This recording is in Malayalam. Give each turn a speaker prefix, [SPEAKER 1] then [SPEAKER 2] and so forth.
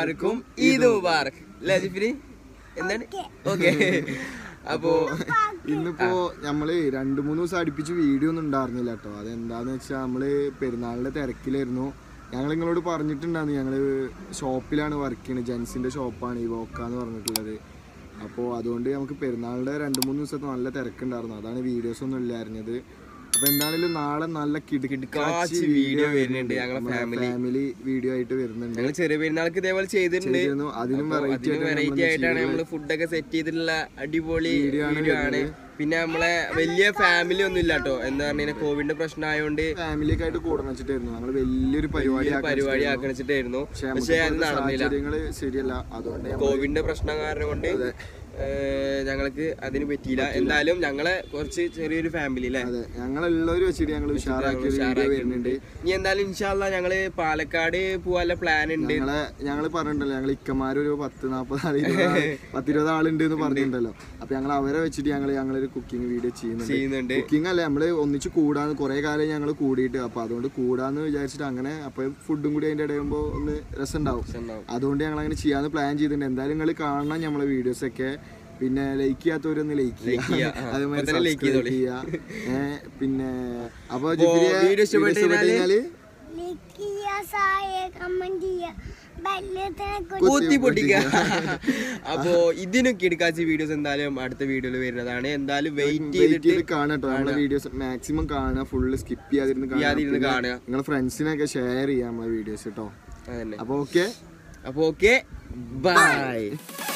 [SPEAKER 1] എല്ലാവർക്കും ഈദ് മുബാറക് അല്ലേ ജിഫിരി എന്താണ് ഓക്കെ അപ്പോ
[SPEAKER 2] ഇന്നിപ്പോ നമ്മള് രണ്ടു മൂന്ന് ദിവസം അടുപ്പിച്ച് വീഡിയോ ഒന്നും ഉണ്ടായിരുന്നില്ല കേട്ടോ അതെന്താന്ന് വെച്ചാൽ നമ്മള് പെരുന്നാളിന്റെ തിരക്കിലായിരുന്നു ഞങ്ങൾ നിങ്ങളോട് പറഞ്ഞിട്ടുണ്ടായിരുന്നു ഞങ്ങള് ഷോപ്പിലാണ് വർക്ക് ചെയ്യുന്നത് ജെൻസിന്റെ ഷോപ്പാണ് ഈ വോക്ക എന്ന് പറഞ്ഞിട്ടുള്ളത് അപ്പോൾ അതുകൊണ്ട് നമുക്ക് പെരുന്നാളിന്റെ രണ്ട് മൂന്ന് ദിവസത്തെ നല്ല തിരക്കുണ്ടായിരുന്നു അതാണ് വീഡിയോസ് ഒന്നും ഇല്ലായിരുന്നത് അപ്പൊ എന്താണെങ്കിലും നാളെ നല്ല
[SPEAKER 1] കിടുക്കാച്ചി video വരുന്നുണ്ട് ഞങ്ങളെ family.
[SPEAKER 2] ഫാമിലി വീഡിയോ ആയിട്ട് വരുന്നുണ്ട്
[SPEAKER 1] ഞങ്ങൾ ചെറിയ പെരുന്നാൾക്ക് ഇതേപോലെ ചെയ്തിട്ടുണ്ട്
[SPEAKER 2] ചെയ്തിരുന്നു. അതിനും
[SPEAKER 1] അപ്പൊ
[SPEAKER 2] variety
[SPEAKER 1] അതിനും
[SPEAKER 2] ആയിട്ടാണ്
[SPEAKER 1] വെറൈറ്റി
[SPEAKER 2] നമ്മള്
[SPEAKER 1] ആയിട്ടാണ്
[SPEAKER 2] ചെയ്യുന്നത്.
[SPEAKER 1] നമ്മൾ ഫുഡൊക്കെ സെറ്റ് ചെയ്തിട്ടുള്ള അടിപൊളി
[SPEAKER 2] Video ആണ്
[SPEAKER 1] വീഡിയോ ആണ്
[SPEAKER 2] വരുന്നത്.
[SPEAKER 1] പിന്നെ നമ്മളെ വലിയ ഫാമിലി ഒന്നും ഇല്ല കേട്ടോ എന്താ പറഞ്ഞാൽ കോവിഡിന്റെ പ്രശ്നം ആയതുകൊണ്ട്
[SPEAKER 2] ഫാമിലിയൊക്കെ ആയിട്ട് കൂടണം വെച്ചിട്ടായിരുന്നു ഞങ്ങൾ വലിയൊരു പരിപാടി ആക്കാൻ
[SPEAKER 1] പരിപാടി
[SPEAKER 2] വെച്ചിട്ടായിരുന്നു.
[SPEAKER 1] ആക്കണിച്ചിട്ടായിരുന്നു
[SPEAKER 2] പക്ഷെ
[SPEAKER 1] പക്ഷെ അത്
[SPEAKER 2] നമുക്ക്
[SPEAKER 1] നടന്നില്ല
[SPEAKER 2] സാഹചര്യങ്ങള് ശരിയല്ല അതുകൊണ്ട് ഞമ്മള്
[SPEAKER 1] കോവിഡിന്റെ പ്രശ്നം കാരണം കൊണ്ട് ഏഹ്, ഞങ്ങൾക്ക് അതിന് പറ്റിയില്ല എന്തായാലും ഞങ്ങളെ കുറച്ച് ചെറിയൊരു ഫാമിലി അല്ലേ
[SPEAKER 2] അതെ ഞങ്ങളുള്ളവര് വെച്ചിട്ട് ഞങ്ങൾ ഉഷാറാക്കിയ ഒരു വീഡിയോ വരുന്നുണ്ട്
[SPEAKER 1] ഇനി എന്തായാലും ഇൻഷാല്ല ഞങ്ങള് പാലക്കാട് പോവാനുള്ള പ്ലാൻ ഉണ്ട്
[SPEAKER 2] ഞങ്ങളെ ഞങ്ങള് പറഞ്ഞിട്ടുണ്ടല്ലോ ഞങ്ങൾ ഇക്കമാരൊരു പത്ത് നാപ്പത് ആൾ ഇരുപത് ആള്, പത്തിരുപത് ആളുണ്ട് എന്ന് പറഞ്ഞിട്ടുണ്ടല്ലോ അപ്പൊ ഞങ്ങൾ അവരെ വെച്ചിട്ട് ഞങ്ങൾ ഞങ്ങളൊരു കുക്കിംഗ് വീഡിയോ ചെയ്യുന്നുണ്ട്
[SPEAKER 1] ചെയ്യുന്നുണ്ട്
[SPEAKER 2] കുക്കിംഗ് അല്ല നമ്മള് ഒന്നിച്ച് കൂടാന്ന് കുറെ കാലം ഞങ്ങൾ കൂടിയിട്ട് അപ്പൊ അതുകൊണ്ട് കൂടാന്ന് വിചാരിച്ചിട്ട് അങ്ങനെ അപ്പൊ ഫുഡും കൂടി അതിന്റെ ഇടയുമ്പോ ഒന്ന് രസം ഉണ്ടാവും
[SPEAKER 1] ഉണ്ടാവും.
[SPEAKER 2] അതുകൊണ്ട് ഞങ്ങൾ അങ്ങനെ ചെയ്യാന്ന് പ്ലാൻ ചെയ്തിട്ടുണ്ട് എന്തായാലും നിങ്ങൾ കാണണം നമ്മളെ വീഡിയോസ് ഒക്കെ പിന്നെ ലൈക്ക് ചെയ്യാത്തവരൊന്ന് ലൈക്ക്
[SPEAKER 1] ചെയ്യുക.
[SPEAKER 2] ചെയ്യുക
[SPEAKER 1] ആ,
[SPEAKER 2] അതേമാതിരി
[SPEAKER 1] ഇപ്പൊ തന്നെ like
[SPEAKER 2] സബ്സ്ക്രൈബ്
[SPEAKER 1] ചെയ്തോളി.
[SPEAKER 2] ചെയ്യുക ഏ, പിന്നെ അപ്പൊ
[SPEAKER 1] video ഇഷ്ടപ്പെട്ട് കഴിഞ്ഞാല്
[SPEAKER 3] ലൈക്ക് ചെയ്യുക സഹായ കമന്റ് ചെയ്യുക ബെല്ലത്തിനെ
[SPEAKER 1] കൂത്തി പൊട്ടിക്കുക അപ്പോ ഇതിനും കിടക്കാച്ച വീഡിയോസ് എന്തായാലും അടുത്ത വീഡിയോയിൽ വരുന്നതാണ് എന്തായാലും വെയിറ്റ്
[SPEAKER 2] വെയിറ്റ്
[SPEAKER 1] ചെയ്തിട്ട്
[SPEAKER 2] ചെയ്ത് കാണട്ടോ നമ്മളെ വീഡിയോസ് മാക്സിമം കാണുക ഫുള്ള് സ്കിപ്പ് ചെയ്യാതിരുന്ന്
[SPEAKER 1] ചെയ്യാതിരുന്ന് കാണുക.
[SPEAKER 2] നിങ്ങളെ ഫ്രണ്ട്സിനൊക്കെ ഷെയർ ചെയ്യാം നമ്മളെ വീഡിയോസ് കേട്ടോ
[SPEAKER 1] അതന്നെ
[SPEAKER 2] അപ്പൊ ഓക്കെ
[SPEAKER 1] അപ്പൊ ഓക്കെ ബൈ